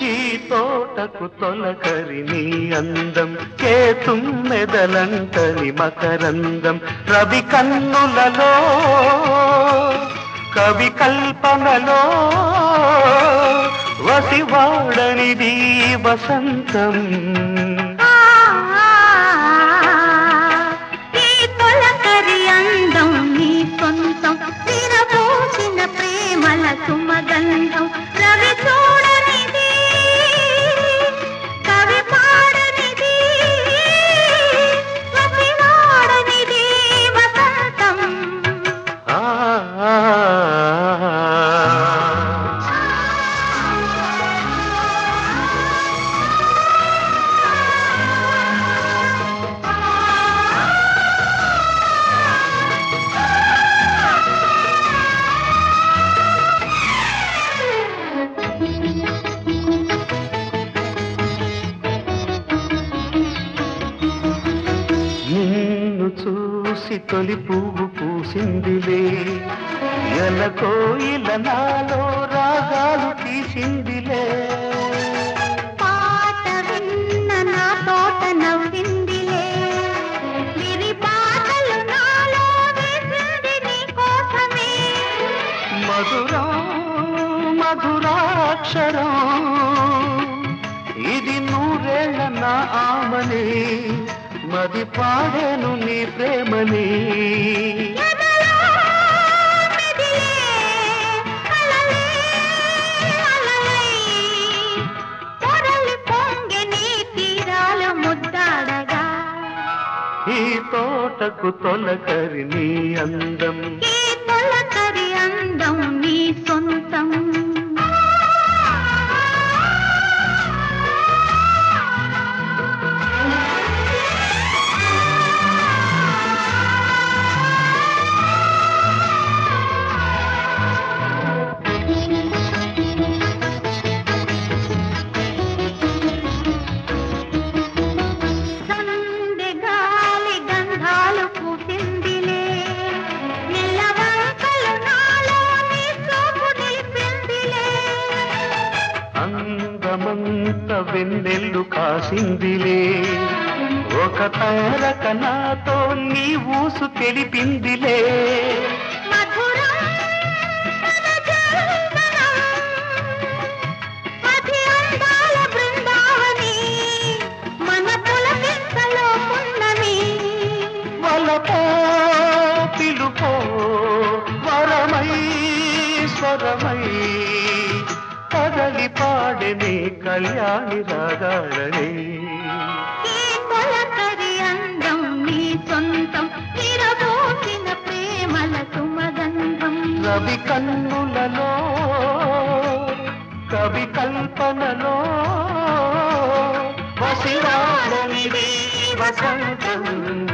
ఈ తోటకు తొలకరి నీ అందం కేతుమ్మెదలంటని మకరందం రవి కన్నులలో కవి కల్పనలో వసివాడనిది వసంతం ఈ తొలకరి అందం నీ సొంతం విరబోసిన ప్రేమల సుమగంధం రవి చూడనిది కవి పాడనిది రవి వాడనిది వసంతం ఆ నిన్ను చూసి తొలి పువ్వు పూసిందిలే ఎల కోయిల నాలో రాగాలు తీసిందిలే పాట విన్న నా తోట నవ్విందిలే విరి పాటలు నాలో వేసింది నీ కోసమే మధురం మధురాక్షరం ఇది నూరేళ్ళ నా ఆమని మది పాడేను నీ ప్రేమని ఎదలో మెదిలే అలలే అలలై పొరలి పొంగె నీ తీరాలు ముద్దాడగా ఈ తోటకు తొలకరి నీ అందం ఈ తొలకరి అందం నీ సొంతం సందె గాలి గంధాలు పూసిందిలే నిల్లవంకలు నాలో నీ సోపు నిలిపిందిలే అందమంత వెన్నెల్లు కాసిందిలే ఒక తారక నాతో నీ ఊసు తెలిపిందిలే మధురం పదజల్దనం మధి అందాల బృందావని మన పులకింతలో పున్నమి వలపో పిలుపో వరమై స్వరమై కదలి పాడని కళ్యాణి రాగాడని ఈ తొలకరి అందం నీ సొంతం విరబోసిన ప్రేమల సుమగంధం రవి కన్నులలో కవి కల్పనలో వసిరాడనిది వసంతం